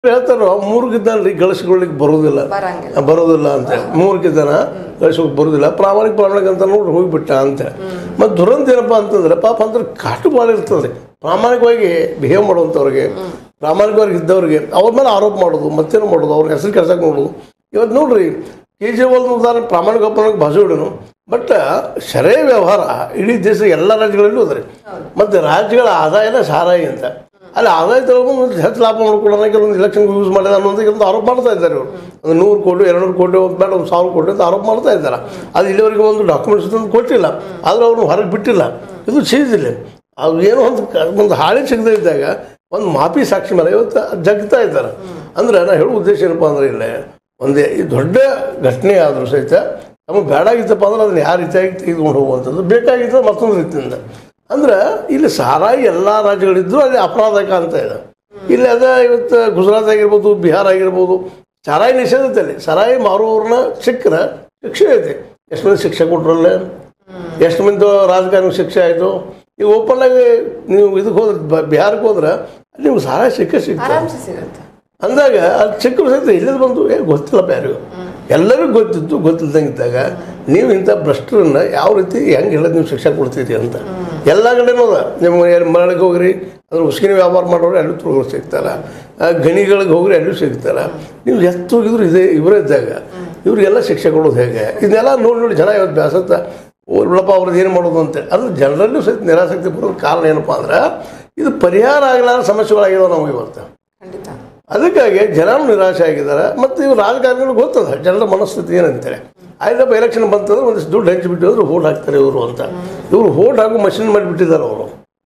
ಹೇಳ್ತಾರೋ ಮೂರ್ಗಿದ್ದಾನ್ರಿ ಗಳಿಸ್ಕೊಳ್ಳಿಕ್ಕೆ ಬರೋದಿಲ್ಲ ಬರಂಗಿಲ್ಲ ಬರೋದಿಲ್ಲ ಅಂತ ಮೂರ್ಗಿದ್ದಾನ ಗಳಿಸೋಕೆ ಬರೋದಿಲ್ಲ ಪ್ರಾಮಾಣಿಕ ಪ್ರಾಮಾಣಿಕ ಅಂತ ನೋಡಿ ಹೋಗ್ಬಿಟ್ಟ ಅಂತ ಮತ್ತು ದುರಂತ ಏನಪ್ಪ ಅಂತಂದ್ರೆ ಪಾಪ ಅಂದ್ರೆ ಕಾಟು ಭಾಳ ಇರ್ತದೆ ಪ್ರಾಮಾಣಿಕವಾಗಿ ಬಿಹೇವ್ ಮಾಡುವಂಥವ್ರಿಗೆ ಪ್ರಾಮಾಣಿಕವಾಗಿ ಇದ್ದವ್ರಿಗೆ ಅವ್ರ ಮೇಲೆ ಆರೋಪ ಮಾಡೋದು ಮತ್ತೇನು ಮಾಡೋದು ಅವ್ರ ಹೆಸರು ಕೆಲ್ಸಕ್ಕೆ ನೋಡೋದು ಇವತ್ತು ನೋಡ್ರಿ ಕೇಜ್ರಿವಾಲ್ ಉದಾಹರಣೆ ಪ್ರಾಮಾಣಿಕ ಪ್ರಾಮಾಣಿಕ ಭಾಷೆ ಬಿಡೋನು ಬಟ್ ಸೆರೆ ವ್ಯವಹಾರ ಇಡೀ ದೇಶ ಎಲ್ಲ ರಾಜ್ಯಗಳಲ್ಲೂ ಅದ್ರಿ ಮತ್ತು ರಾಜ್ಯಗಳ ಆದಾಯನ ಸಾರಾಯಿ ಅಂತ ಅಲ್ಲಿ ಆದಾಯ ತಗೊಂಡು ಹೆಚ್ಚು ಲಾಭ ಮಾಡ್ಕೊಳ್ಳೋಣ ಕೆಲವೊಂದು ಎಲೆಕ್ಷನ್ ಯೂಸ್ ಮಾಡಿದ ಅನ್ನೋದು ಕೆಲವೊಂದು ಆರೋಪ ಮಾಡ್ತಾ ಇದ್ದಾರೆ ಇವರು ಒಂದು ನೂರು ಕೋಟಿ ಎರಡು ನೂರು ಕೋಟಿ ಒಂದು ಬೇಡ ಒಂದು ಸಾವಿರ ಕೋಟಿ ಅಂತ ಆರೋಪ ಮಾಡ್ತಾ ಇದ್ದಾರೆ ಅದು ಇಲ್ಲಿವರೆಗೆ ಒಂದು ಡಾಕ್ಯುಮೆಂಟ್ಸ್ ತಂದು ಕೊಟ್ಟಿಲ್ಲ ಆದರೂ ಅವ್ರನ್ನ ಹೊರಗೆ ಬಿಟ್ಟಿಲ್ಲ ಇದು ಚೀಸಿಲ್ಲ ಅದು ಏನೋ ಒಂದು ಕ- ಒಂದು ಹಾಳಿ ಸಿಗದೇ ಇದ್ದಾಗ ಒಂದು ಮಾಪಿ ಸಾಕ್ಷಿ ಮೇಲೆ ಇವತ್ತು ಜಗ್ತಾ ಇದ್ದಾರೆ ಅಂದ್ರೆ ನಾ ಹೇಳೋ ಉದ್ದೇಶ ಏನಪ್ಪ ಅಂದ್ರೆ ಇಲ್ಲೇ ಒಂದೇ ಈ ದೊಡ್ಡ ಘಟನೆ ಆದರೂ ಸಹಿತ ನಮಗೆ ಬೇಡಾಗಿತ್ತಪ್ಪ ಅಂದ್ರೆ ಅದನ್ನ ಯಾವ ರೀತಿಯಾಗಿ ತೆಗೆದುಕೊಂಡು ಹೋಗುವಂಥದ್ದು ಬೇಕಾಗಿತ್ತು ಮತ್ತೊಂದು ರೀತಿಯಿಂದ ಅಂದ್ರೆ ಇಲ್ಲಿ ಸಾರಾಯಿ ಎಲ್ಲ ರಾಜ್ಯಗಳಿದ್ರು ಅಲ್ಲಿ ಅಪರಾಧ ಕಾಣ್ತಾ ಇದೆ ಇಲ್ಲಿ ಅದ ಇವತ್ತು ಗುಜರಾತ್ ಆಗಿರ್ಬೋದು ಬಿಹಾರ ಆಗಿರ್ಬೋದು ಸಾರಾಯಿ ನಿಷೇಧ ಐತೆ ಅಲ್ಲಿ ಸಾರಾಯಿ ಮಾರುವವ್ರನ್ನ ಸಿಕ್ಕರೆ ಶಿಕ್ಷೆ ಐತೆ ಎಷ್ಟು ಮಂದಿ ಶಿಕ್ಷೆ ಕೊಟ್ರಲ್ಲೇ ಎಷ್ಟು ಮಂದಿ ರಾಜಕಾರಣಿ ಶಿಕ್ಷೆ ಆಯಿತು ಈಗ ಓಪನ್ ಆಗಿ ನೀವು ಇದಕ್ಕೆ ಹೋದ್ರೆ ಬ- ಬಿಹಾರಕ್ಕೆ ಹೋದ್ರೆ ಅಲ್ಲಿ ನಿಮ್ಗೆ ಸಾರಾಯಿ ಸಿಕ್ಕೇ ಸಿಗ್ತದೆ ಆರಾಮ್ಸೆ ಸಿಗುತ್ತೆ ಅಂದಾಗ ಅಲ್ಲಿ ಚಿಕ್ಕ ಸಹಿತ ಇಲ್ಲದ ಬಂದು ಏ ಗೊತ್ತಿಲ್ಲಪ್ಪ ಯಾರಿಗೂ ಎಲ್ಲರಿಗೂ ಗೊತ್ತಿದ್ದು ಗೊತ್ತಿಲ್ದಂಗಿದ್ದಾಗ ನೀವು ಇಂಥ ಭ್ರಷ್ಟರನ್ನ ಯಾವ ರೀತಿ ಹೆಂಗೆ ಹೇಳೋದು ನೀವು ಶಿಕ್ಷೆ ಕೊಡ್ತೀರಿ ಅಂತ ಎಲ್ಲ ಕಡೆನೂ ಅದ ನಿಮ್ಮ ಮರಳಿಗೆ ಹೋಗ್ರಿ ಅದ್ರ ಉಸ್ಕಿನ ವ್ಯಾಪಾರ ಮಾಡೋರು ಎಲ್ಲೂ ತುಳುಗಳು ಸಿಗ್ತಾರೆ ಆ, ಗಣಿಗಳಿಗೆ ಹೋಗ್ರಿ ಎಲ್ಲೂ ಸಿಗ್ತಾರೆ ನೀವು ಎತ್ತು ಹೋಗಿದ್ರು ಇದೇ ಇವರೇ ಇದ್ದಾಗ ಇವ್ರಿಗೆಲ್ಲ ಶಿಕ್ಷೆ ಕೊಡೋದು ಹೇಗೆ ಇದನ್ನೆಲ್ಲ ನೋಡಿ ನೋಡಿ ಜನ ಇವತ್ತು ಬ್ಯಾಸತ್ತ ಓ ಬಿಡಪ್ಪ ಅವ್ರದ್ದು ಏನು ಮಾಡೋದು ಅಂತೇಳಿ ಅದು ಜನರಲ್ಲೂ ಸಹಿತ ನಿರಾಸಕ್ತಿ ಬರೋದು ಕಾರಣ ಏನಪ್ಪ ಅಂದ್ರೆ ಇದು ಪರಿಹಾರ ಆಗಲಾರ ಸಮಸ್ಯೆಗಳಾಗಿದಾವೆ ನಮಗೆ ಇವತ್ತು ಖಂಡಿತ ಅದಕ್ಕಾಗಿ ಜನರು ನಿರಾಶೆ ಆಗಿದ್ದಾರೆ ಮತ್ತು ಇವ್ರು ರಾಜಕಾರಣಿಗಳು ಗೊತ್ತದ ಜನರ ಮನಸ್ಥಿತಿ ಏನಂತಾರೆ ಆಯ್ತಪ್ಪ ಎಲೆಕ್ಷನ್ ಬಂತಂದ್ರೆ ಒಂದಿಷ್ಟು ದುಡ್ಡು ಹಂಚಿಬಿಟ್ಟು ಹೋದ್ರೆ ಓಟ್ ಹಾಕ್ತಾರೆ ಇವರು ಅಂತ ಇವರು ಓಟ್ ಹಾಕೋ ಮಷಿನ್ ಮಾಡಿಬಿಟ್ಟಿದ್ದಾರೆ ಅವರು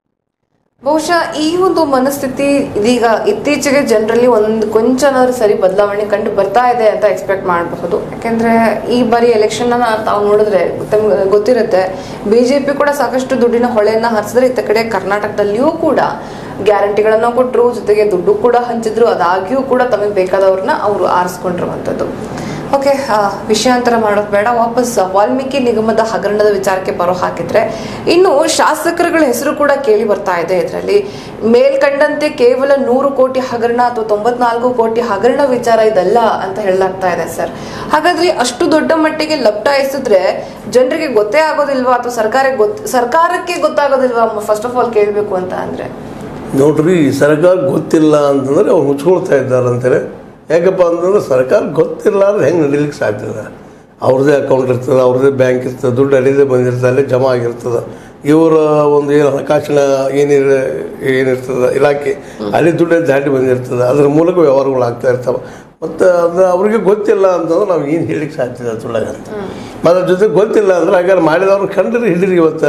ಬಹುಶಃ ಈ ಒಂದು ಮನಸ್ಥಿತಿ ಇದೀಗ ಇತ್ತೀಚೆಗೆ ಜನರಲ್ಲಿ ಒಂದು ಕೊಂಚನಾದ್ರೂ ಸರಿ ಬದಲಾವಣೆ ಕಂಡು ಬರ್ತಾ ಇದೆ ಅಂತ ಎಕ್ಸ್ಪೆಕ್ಟ್ ಮಾಡಬಹುದು ಯಾಕೆಂದ್ರೆ ಈ ಬಾರಿ ಎಲೆಕ್ಷನ್ ತಾವು ನೋಡಿದ್ರೆ ತಮ್ಗೆ ಗೊತ್ತಿರುತ್ತೆ ಬಿಜೆಪಿ ಕೂಡ ಸಾಕಷ್ಟು ದುಡ್ಡಿನ ಹೊಳೆಯನ್ನ ಹರಿಸಿದ್ರೆ ಇತ್ತ ಕಡೆ ಕರ್ನಾಟಕದಲ್ಲಿಯೂ ಕೂಡ ಗ್ಯಾರಂಟಿಗಳನ್ನ ಕೊಟ್ಟರು ಜೊತೆಗೆ ದುಡ್ಡು ಕೂಡ ಹಂಚಿದ್ರು ಅದಾಗಿಯೂ ಕೂಡ ತಮಗೆ ಬೇಕಾದವ್ರನ್ನ ಅವರು ಆರಿಸ್ಕೊಂಡಿರುವಂಥದ್ದು ಓಕೆ ವಿಷಯಾಂತರ ಮಾಡೋದು ಬೇಡ ವಾಪಸ್ ವಾಲ್ಮೀಕಿ ನಿಗಮದ ಹಗರಣದ ವಿಚಾರಕ್ಕೆ ಬರೋ ಹಾಕಿದ್ರೆ ಇನ್ನು ಶಾಸಕರುಗಳ ಹೆಸರು ಕೂಡ ಕೇಳಿ ಬರ್ತಾ ಇದೆ ಇದರಲ್ಲಿ ಮೇಲ್ಕಂಡಂತೆ ಕೇವಲ ನೂರು ಕೋಟಿ ಹಗರಣ ಅಥವಾ ತೊಂಬತ್ನಾಲ್ಕು ಕೋಟಿ ಹಗರಣ ವಿಚಾರ ಇದಲ್ಲ ಅಂತ ಹೇಳಲಾಗ್ತಾ ಇದೆ ಸರ್ ಹಾಗಾದ್ರೆ ಅಷ್ಟು ದೊಡ್ಡ ಮಟ್ಟಿಗೆ ಲಪ್ಟಾಯಿಸಿದ್ರೆ ಜನರಿಗೆ ಗೊತ್ತೇ ಆಗೋದಿಲ್ವಾ ಅಥವಾ ಸರ್ಕಾರಕ್ಕೆ ಗೊತ್ತ ಸರ್ಕಾರಕ್ಕೆ ಗೊತ್ತಾಗೋದಿಲ್ವಾ ಫಸ್ಟ್ ಆಫ್ ಆಲ್ ಕೇಳಬೇಕು ಅಂತ ಅಂದ್ರೆ ನೋಡ್ರಿ ಸರ್ಕಾರ ಗೊತ್ತಿಲ್ಲ ಅಂತಂದ್ರೆ ಅವ್ರು ಮುಚ್ಕೊಳ್ತಾ ಇದ್ದಾರೆ ಅಂತಾರೆ ಯಾಕಪ್ಪ ಅಂತಂದ್ರೆ ಸರ್ಕಾರ ಗೊತ್ತಿರಲಾರ್ದು ಹೆಂಗೆ ನಡೀಲಿಕ್ಕೆ ಸಾಧ್ಯ ಇದೆ ಅವ್ರದ್ದೇ ಅಕೌಂಟ್ ಇರ್ತದೆ ಅವ್ರದ್ದೇ ಬ್ಯಾಂಕ್ ಇರ್ತದೆ ದುಡ್ಡು ಅಲ್ಲಿದೆ ಬಂದಿರ್ತದೆ ಅಲ್ಲೇ ಜಮಾ ಆಗಿರ್ತದೆ ಇವರ ಒಂದು ಏನು ಹಣಕಾಸಿನ ಏನಿರ ಏನಿರ್ತದೆ ಇಲಾಖೆ ಅಲ್ಲಿ ದುಡ್ಡು ದಾಟಿ ಬಂದಿರ್ತದೆ ಅದ್ರ ಮೂಲಕ ವ್ಯವಹಾರಗಳು ಆಗ್ತಾ ಇರ್ತವೆ ಮತ್ತು ಅದು ಅವ್ರಿಗೆ ಗೊತ್ತಿಲ್ಲ ಅಂತಂದ್ರೆ ನಾವು ಏನು ಹೇಳಿಕ್ಕೆ ಸಾಧ್ಯ ಇದೆ ಅದ್ರೊಳಗೆ ಅಂತ ಮತ್ತು ಅದ್ರ ಜೊತೆ ಗೊತ್ತಿಲ್ಲ ಅಂದ್ರೆ ಹಾಗಾದ್ರೆ ಮಾಡಿದವ್ರನ್ನ ಕಂಡ್ರೆ ಹಿಡೀರಿ ಇವತ್ತು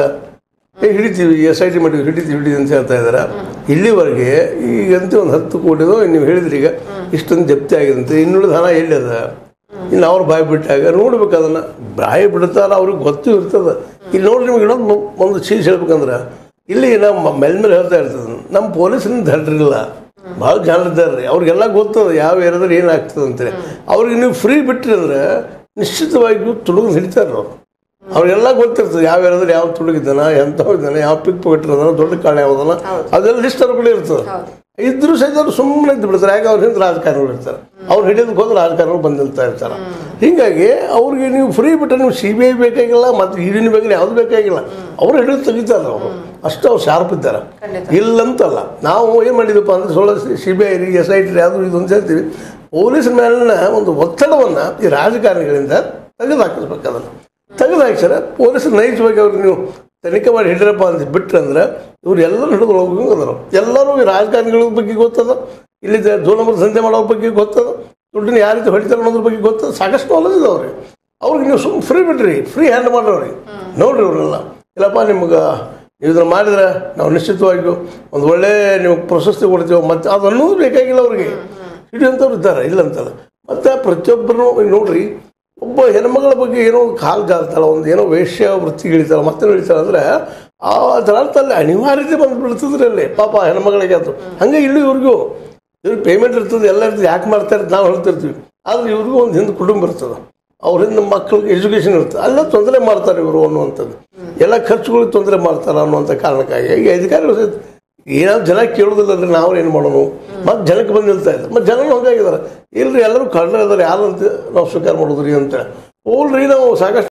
ಏ ಹಿಡಿತೀವಿ ಎಸ್ ಐ ಟಿ ಮಾಡಿವಿ ಹಿಡಿತೀವಿ ಹಿಡಿತೀವಿ ಅಂತ ಹೇಳ್ತಾ ಇದ್ದಾರೆ ಇಲ್ಲಿವರೆಗೆ ಈಗಂತೂ ಒಂದು ಹತ್ತು ಕೋಟಿದು ನೀವು ಹೇಳಿದ್ರಿ ಈಗ ಇಷ್ಟೊಂದು ಜಪ್ತಿ ಆಗಿದಂತೆ ಇನ್ನುಳಿದ ಹಣ ಎಲ್ಲಿದೆ ಇನ್ನು ಅವ್ರು ಬಾಯಿ ಬಿಟ್ಟಾಗ ನೋಡ್ಬೇಕು ಅದನ್ನು ಬಾಯಿ ಬಿಡ್ತಾರ ಅವ್ರಿಗೆ ಗೊತ್ತು ಇರ್ತದೆ ಇಲ್ಲಿ ನೋಡ್ರಿ ನಿಮ್ಗೆ ಇನ್ನೊಂದು ಮು- ಒಂದು ಚೀಸ್ ಹೇಳ್ಬೇಕಂದ್ರೆ ಇಲ್ಲಿ ನಮ್ಮ ಮೇಲ್ಮೇಲೆ ಹೇಳ್ತಾ ಇರ್ತದೆ ನಮ್ಮ ಪೊಲೀಸರಿಂದ ದಡ್ರಿಲ್ಲ ಭಾಳ ಜನ ಇದ್ದಾರೆ ರೀ ಅವ್ರಿಗೆಲ್ಲ ಗೊತ್ತದ ಯಾವ ಏರಿಯಾದಲ್ಲಿ ಏನಾಗ್ತದೆ ಅಂತೇಳಿ ಅವ್ರಿಗೆ ನೀವು ಫ್ರೀ ಬಿಟ್ರಿ ಅಂದ್ರೆ ನಿಶ್ಚಿತವಾಗಿಯೂ ತುಡುಗು ಹಿಡಿತಾರೆ ಅವ್ರು ಅವ್ರಿಗೆಲ್ಲ ಗೊತ್ತಿರ್ತದೆ ಯಾವ ಏರಿಯಾದಲ್ಲಿ ಯಾವ ತುಡುಗಿದ್ದಾನ ಎಂಥವ್ ಇದ್ದಾನೆ ಯಾವ ಪಿಕ್ ಪಾಕೆಟ್ ಇದಾನ ದೊಡ್ಡ ಕಾಳೆ ಯಾವ್ದಾನ ಅದೆಲ್ಲ ಲಿಸ್ಟ್ ಅವ್ರ ಕಡೆ ಇರ್ತದೆ ಇದ್ರೂ ಸಹಿತ ಅವ್ರು ಸುಮ್ಮನೆ ಇದ್ದು ಬಿಡ್ತಾರೆ ಯಾಕೆ ಅವ್ರ ಹಿಂದೆ ರಾಜಕಾರಣಿಗಳು ಇರ್ತಾರೆ ಅವ್ರು ಹಿಡಿಯೋದಕ್ಕೆ ಹೋದ್ರೆ ರಾಜಕಾರಣಿಗಳು ಬಂದಿರ್ತಾ ಇರ್ತಾರೆ ಹೀಗಾಗಿ ಅವ್ರಿಗೆ ನೀವು ಫ್ರೀ ಬಿಟ್ಟರೆ ನೀವು ಸಿ ಬಿ ಐ ಬೇಕಾಗಿಲ್ಲ ಮತ್ತು ಇಡಿನ ಬೇಕಾಗಿಲ್ಲ ಯಾವ್ದು ಬೇಕಾಗಿಲ್ಲ ಅವ್ರು ಹಿಡಿದು ತೆಗಿತಾರೆ ಅವರು ಅಷ್ಟು ಅವ್ರು ಶಾರ್ಪ್ ಇದ್ದಾರೆ ಇಲ್ಲಂತಲ್ಲ ನಾವು ಏನು ಮಾಡಿದ್ವಪ್ಪ ಅಂದ್ರೆ ಸೊಳ್ಳೆ C B I S I T ಅದು ಇದು ಅಂತ ಹೇಳ್ತೀವಿ ಪೊಲೀಸ್ ಮೇಲಿನ ಒಂದು ಒತ್ತಡವನ್ನು ಈ ರಾಜಕಾರಣಿಗಳಿಂದ ತೆಗೆದು ಹಾಕಿಸ್ಬೇಕು ಅದನ್ನು ತೆಗೆದು ಹಾಕ್ಸರ ಪೊಲೀಸರು ನೈಜವಾಗಿ ಅವ್ರಿಗೆ ನೀವು ತನಿಖೆ ಮಾಡಿ ಹಿಡಿರಪ್ಪ ಅಂತ ಬಿಟ್ರೆ ಅಂದ್ರೆ ಇವ್ರು ಎಲ್ಲರೂ ಹಿಡಿದು ಹೋಗಿ ಅದಾರ ಎಲ್ಲರೂ ಈ ರಾಜಕಾರಣಿಗಳ ಬಗ್ಗೆ ಗೊತ್ತದ ಇಲ್ಲಿ ದೋ ನಂಬರ್ ದಂಧೆ ಮಾಡೋರ ಬಗ್ಗೆ ಗೊತ್ತದ ದುಡ್ಡನ್ನ ಯಾವ ರೀತಿ ಹೊಡಿತಾರೆ ಅನ್ನೋದ್ರ ಬಗ್ಗೆ ಗೊತ್ತದ ಸಾಕಷ್ಟು ನಾಲೆಜ್ ಇದೆ ಅವ್ರಿಗೆ ಅವ್ರಿಗೆ ನೀವು ಸುಮ್ಮನೆ ಫ್ರೀ ಬಿಡ್ರಿ ಫ್ರೀ ಹ್ಯಾಂಡ್ ಮಾಡ್ರಿ ನೋಡ್ರಿ ಅವ್ರನ್ನೆಲ್ಲ ಇಲ್ಲಪ್ಪ ನಿಮ್ಗೆ ನೀವು ಇದನ್ನ ಮಾಡಿದ್ರೆ ನಾವು ನಿಶ್ಚಿತವಾಗಿಯೂ ಒಂದು ಒಳ್ಳೆ ನಿಮಗೆ ಪ್ರಶಸ್ತಿ ಕೊಡ್ತೀವಿ ಮತ್ತು ಅದು ಅನ್ನೋದು ಬೇಕಾಗಿಲ್ಲ ಅವ್ರಿಗೆ ಹಿಡಿಯುವಂಥವ್ರು ಇದ್ದಾರೆ ಇಲ್ಲಂತಲ್ಲ ಮತ್ತು ಪ್ರತಿಯೊಬ್ಬರು ಈಗ ನೋಡ್ರಿ ಒಬ್ಬ ಹೆಣ್ಮಗಳ ಬಗ್ಗೆ ಏನೋ ಒಂದು ಕಾಲು ಜಾರ್ತಾಳೆ ಒಂದು ಏನೋ ವೇಶ್ಯ ವೃತ್ತಿಗೆ ಇಳಿತಾಳೆ ಮತ್ತೆ ಇಳಿತಾಳೆ ಅಂದರೆ ಆ ಅದರ ಅರ್ಥ ಅಲ್ಲಿ ಅನಿವಾರ್ಯತೆ ಬಂದು ಬಿಡ್ತದ್ರಿ ಅಲ್ಲಿ ಪಾಪ ಹೆಣ್ಮಗಳಿಗೆ ಅದು ಹಂಗೆ ಇಲ್ಲಿ ಇವ್ರಿಗೂ ಇವ್ರಿಗೆ ಪೇಮೆಂಟ್ ಇರ್ತದೆ ಎಲ್ಲ ಇರ್ತದೆ ಯಾಕೆ ಮಾಡ್ತಾರೆ ಅಂತ ನಾವು ಹೇಳ್ತಿರ್ತೀವಿ ಆದರೆ ಇವ್ರಿಗೂ ಒಂದು ಹಿಂದೆ ಕುಟುಂಬ ಇರ್ತದೆ ಅವ್ರ ಹಿಂದೆ ಮಕ್ಕಳಿಗೆ ಎಜುಕೇಷನ್ ಇರ್ತದೆ ಅಲ್ಲ ತೊಂದರೆ ಮಾಡ್ತಾರೆ ಇವರು ಅನ್ನುವಂಥದ್ದು ಎಲ್ಲ ಖರ್ಚುಗಳಿಗೆ ತೊಂದರೆ ಮಾಡ್ತಾರೆ ಅನ್ನುವಂಥ ಕಾರಣಕ್ಕಾಗಿ ಈಗ ಅಧಿಕಾರಿಗಳು ಸಹಿತ ಏನಾದ್ರು ಜನ ಕೇಳೋದಿಲ್ಲ ಅಂದ್ರೆ ನಾವು ಏನು ಮಾಡೋಣ ಮತ್ತೆ ಜನಕ್ಕೆ ಬಂದು ನಿಲ್ತಾ ಇದ್ದಾರೆ ಮತ್ತೆ ಜನನು ಹಂಗಾಗಿದ್ದಾರೆ ಇಲ್ರಿ ಎಲ್ಲರೂ ಕಳ್ಳರ ಇದಾರೆ ಯಾರು ಅಂತ ನಾವು ಸ್ವೀಕಾರ ಮಾಡೋದ್ರಿ ಅಂತ ಹೋಲ್ರಿ ನಾವು ಸಾಕಷ್ಟು